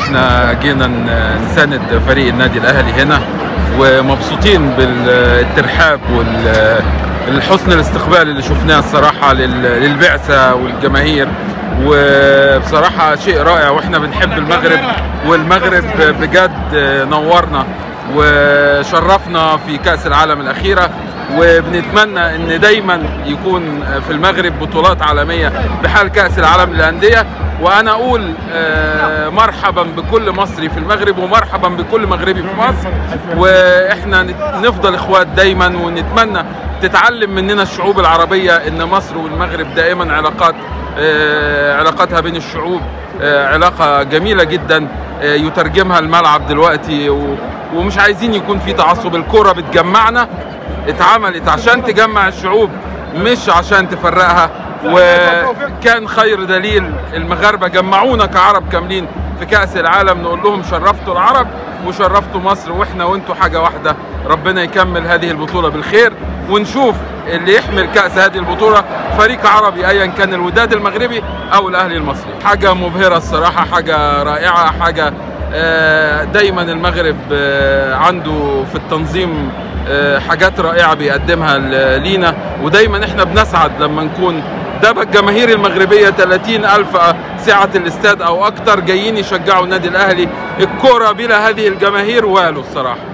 احنا جينا ن- نساند فريق النادي الاهلي هنا ومبسوطين بالترحاب والحسن الاستقبال اللي شفناه الصراحه لل- للبعثه والجماهير وبصراحه شيء رائع واحنا بنحب المغرب والمغرب بجد نورنا وشرفنا في كاس العالم الاخيره وبنتمنى ان دايما يكون في المغرب بطولات عالميه بحال كاس العالم للانديه وانا اقول آه، مرحبا بكل مصري في المغرب ومرحبا بكل مغربي في مصر واحنا نت- نفضل اخوات دايما ونتمنى تتعلم مننا الشعوب العربيه ان مصر والمغرب دائما علاقات آه، علاقاتها بين الشعوب آه، علاقه جميله جدا آه، يترجمها الملعب دلوقتي و- ومش عايزين يكون في تعصب الكره بتجمعنا اتعملت عشان تجمع الشعوب مش عشان تفرقها وكان خير دليل المغاربه جمعونا كعرب كاملين في كاس العالم نقول لهم شرفتوا العرب وشرفتوا مصر واحنا وانتوا حاجه واحده ربنا يكمل هذه البطوله بالخير ونشوف اللي يحمل كاس هذه البطوله فريق عربي ايا كان الوداد المغربي او الاهلي المصري حاجه مبهره الصراحه حاجه رائعه حاجه آه، دايما المغرب آه، عنده في التنظيم آه، حاجات رائعه بيقدمها ل- لينا ودايما احنا بنسعد لما نكون ده الجماهير المغربيه 30 الف سعه الاستاد او اكتر جايين يشجعوا النادي الاهلي الكره بلا هذه الجماهير والو الصراحه